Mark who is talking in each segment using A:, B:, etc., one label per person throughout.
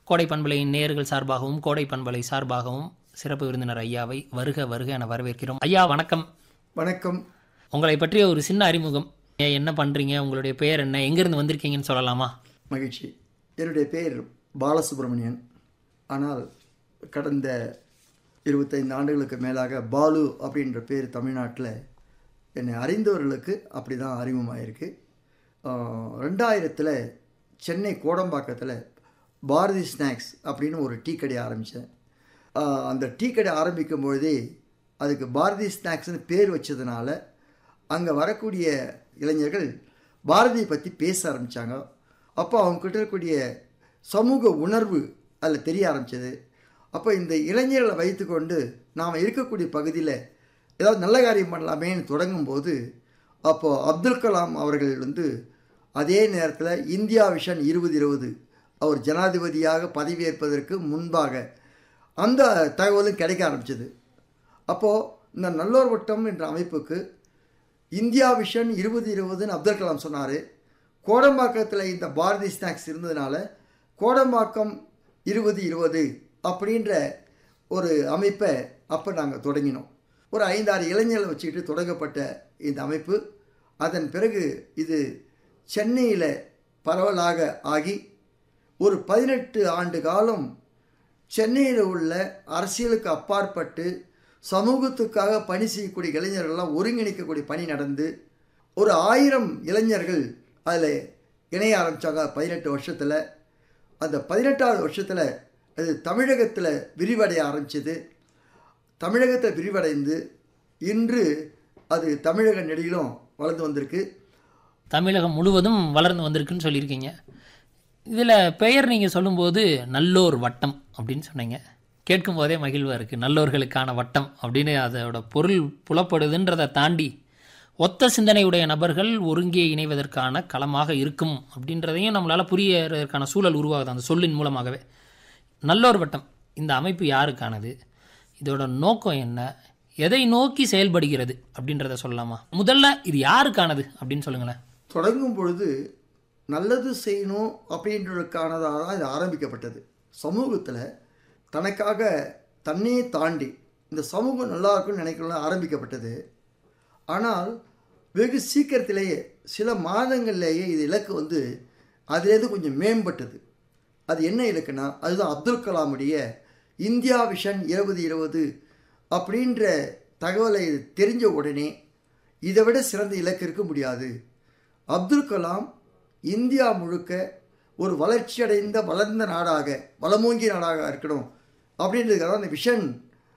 A: கோடை பண்பலையின் நேயர்கள் சார்பாகவும் கோடை பண்பலை சார்பாகவும் சிறப்பு விருந்தினர் ஐயாவை வருக வருக என வரவேற்கிறோம் ஐயா வணக்கம்
B: வணக்கம்
A: உங்களை பற்றிய ஒரு சின்ன அறிமுகம் ஏ, என்ன பண்றீங்க உங்களுடைய பெயர் என்ன எங்கிருந்து வந்திருக்கீங்கன்னு சொல்லலாமா
B: மகிழ்ச்சி என்னுடைய பெயர் பாலசுப்ரமணியன் ஆனால் கடந்த இருபத்தைந்து ஆண்டுகளுக்கு மேலாக பாலு அப்படின்ற பேர் தமிழ்நாட்டில் என்னை அறிந்தவர்களுக்கு அப்படி தான் அறிமுகமாயிருக்கு ரெண்டாயிரத்தில் சென்னை கோடம்பாக்கத்தில் பாரதி ஸ்நாக்ஸ் அப்படின்னு ஒரு டீ கடை ஆரம்பித்தேன் அந்த டீ கடை ஆரம்பிக்கும் பொழுதே அதுக்கு பாரதி ஸ்நாக்ஸ்னு பேர் வச்சதுனால அங்கே வரக்கூடிய இளைஞர்கள் பாரதியை பற்றி பேச ஆரம்பித்தாங்க அப்போ அவங்கக்கிட்ட இருக்கக்கூடிய சமூக உணர்வு அதில் தெரிய ஆரம்பிச்சது அப்போ இந்த இளைஞர்களை வைத்துக்கொண்டு நாம் இருக்கக்கூடிய பகுதியில் ஏதாவது நல்ல காரியம் பண்ணலாமேன்னு தொடங்கும்போது அப்போது அப்துல் கலாம் அவர்கள் வந்து அதே நேரத்தில் இந்தியா விஷன் இருபது இருபது அவர் ஜனாதிபதியாக பதவியேற்பதற்கு முன்பாக அந்த தகவலும் கிடைக்க ஆரம்பிச்சது அப்போது இந்த நல்லோர் வட்டம் என்ற அமைப்புக்கு இந்தியா விஷன் இருபது இருபதுன்னு அப்துல் கலாம் சொன்னார் கோடம்பாக்கத்தில் இந்த பாரதி ஸ்நாக்ஸ் இருந்ததுனால கோடம்பாக்கம் இருபது இருபது அப்படின்ற ஒரு அமைப்பை அப்போ நாங்கள் தொடங்கினோம் ஒரு ஐந்தாறு இளைஞர்களை வச்சுக்கிட்டு தொடங்கப்பட்ட இந்த அமைப்பு அதன் பிறகு இது சென்னையில் பரவலாக ஆகி ஒரு பதினெட்டு ஆண்டு காலம் சென்னையில் உள்ள அரசியலுக்கு அப்பாற்பட்டு சமூகத்துக்காக பணி செய்யக்கூடிய இளைஞர்கள்லாம் ஒருங்கிணைக்கக்கூடிய பணி நடந்து ஒரு ஆயிரம் இளைஞர்கள் அதில் இணைய ஆரம்பித்தாங்க பதினெட்டு வருஷத்தில் அந்த பதினெட்டாவது வருஷத்தில் அது தமிழகத்தில் விரிவடைய ஆரம்பிச்சது தமிழகத்தில் விரிவடைந்து இன்று அது தமிழக நெடியிலும் வளர்ந்து வந்திருக்கு
A: தமிழகம் முழுவதும் வளர்ந்து வந்திருக்குன்னு சொல்லியிருக்கீங்க இதில் பெயர் நீங்கள் சொல்லும்போது நல்லோர் வட்டம் அப்படின்னு சொன்னீங்க கேட்கும் போதே மகிழ்வாக இருக்குது நல்லோர்களுக்கான வட்டம் அப்படின்னு அதோட பொருள் புலப்படுதுன்றதை தாண்டி ஒத்த சிந்தனையுடைய நபர்கள் ஒருங்கே இணைவதற்கான களமாக இருக்கும் அப்படின்றதையும் நம்மளால் புரியறதுக்கான சூழல் உருவாகுது அந்த சொல்லின் மூலமாகவே நல்லோர் வட்டம் இந்த அமைப்பு யாருக்கானது இதோட நோக்கம் என்ன எதை நோக்கி செயல்படுகிறது அப்படின்றத சொல்லலாமா முதல்ல இது யாருக்கானது அப்படின்னு சொல்லுங்களேன்
B: தொடங்கும் பொழுது நல்லது செய்யணும் அப்படின்றதுக்கானதாக தான் இது ஆரம்பிக்கப்பட்டது சமூகத்தில் தனக்காக தன்னையே தாண்டி இந்த சமூகம் நல்லா இருக்கும்னு நினைக்கலாம் ஆரம்பிக்கப்பட்டது ஆனால் வெகு சீக்கிரத்திலேயே சில மாதங்கள்லேயே இது இலக்கு வந்து அதிலேருந்து கொஞ்சம் மேம்பட்டது அது என்ன இலக்குன்னா அதுதான் அப்துல் கலாமுடைய இந்தியா விஷன் இருபது இருபது அப்படின்ற தகவலை இது தெரிஞ்ச உடனே இதை விட சிறந்த இலக்கு இருக்க முடியாது அப்துல் கலாம் இந்தியா முழுக்க ஒரு வளர்ச்சியடைந்த வளர்ந்த நாடாக வளமோங்கிய நாடாக இருக்கணும் அப்படின்றதுக்காக அந்த விஷன்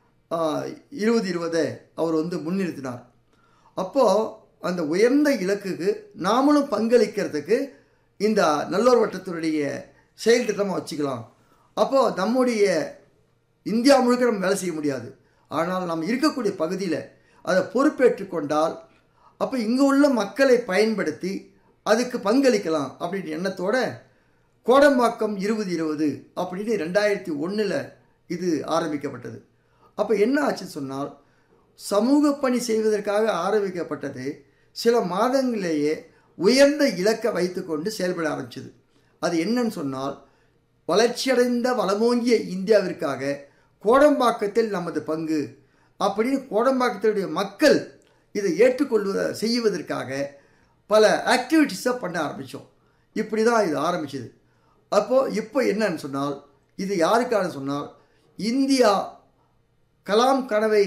B: இருபது இருபதை அவர் வந்து முன்னிறுத்தினார் அப்போது அந்த உயர்ந்த இலக்குக்கு நாமளும் பங்களிக்கிறதுக்கு இந்த நல்லோர் வட்டத்தினுடைய செயல் திட்டமாக வச்சுக்கலாம் அப்போது நம்முடைய இந்தியா முழுக்க நம்ம வேலை செய்ய முடியாது ஆனால் நாம் இருக்கக்கூடிய பகுதியில் அதை பொறுப்பேற்றுக் கொண்டால் அப்போ இங்கே உள்ள மக்களை பயன்படுத்தி அதுக்கு பங்களிக்கலாம் அப்படின்ற எண்ணத்தோட கோடம்பாக்கம் இருபது இருபது அப்படின்னு ரெண்டாயிரத்தி ஒன்றில் இது ஆரம்பிக்கப்பட்டது அப்போ என்ன ஆச்சுன்னு சொன்னால் சமூக பணி செய்வதற்காக ஆரம்பிக்கப்பட்டது சில மாதங்களிலேயே உயர்ந்த இலக்கை வைத்துக்கொண்டு செயல்பட ஆரம்பிச்சது அது என்னன்னு சொன்னால் வளர்ச்சியடைந்த வளமோங்கிய இந்தியாவிற்காக கோடம்பாக்கத்தில் நமது பங்கு அப்படின்னு கோடம்பாக்கத்தினுடைய மக்கள் இதை ஏற்றுக்கொள்வத செய்வதற்காக பல ஆக்டிவிட்டீஸை பண்ண ஆரம்பித்தோம் இப்படி தான் இது ஆரம்பிச்சது அப்போது இப்போ என்னன்னு சொன்னால் இது யாருக்கான சொன்னால் இந்தியா கலாம் கனவை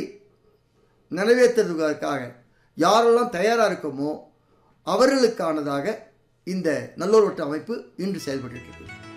B: நிறைவேற்றுவதற்காக யாரெல்லாம் தயாராக இருக்கமோ அவர்களுக்கானதாக இந்த நல்லோர் வட்ட அமைப்பு இன்று செயல்பட்டு இருக்கு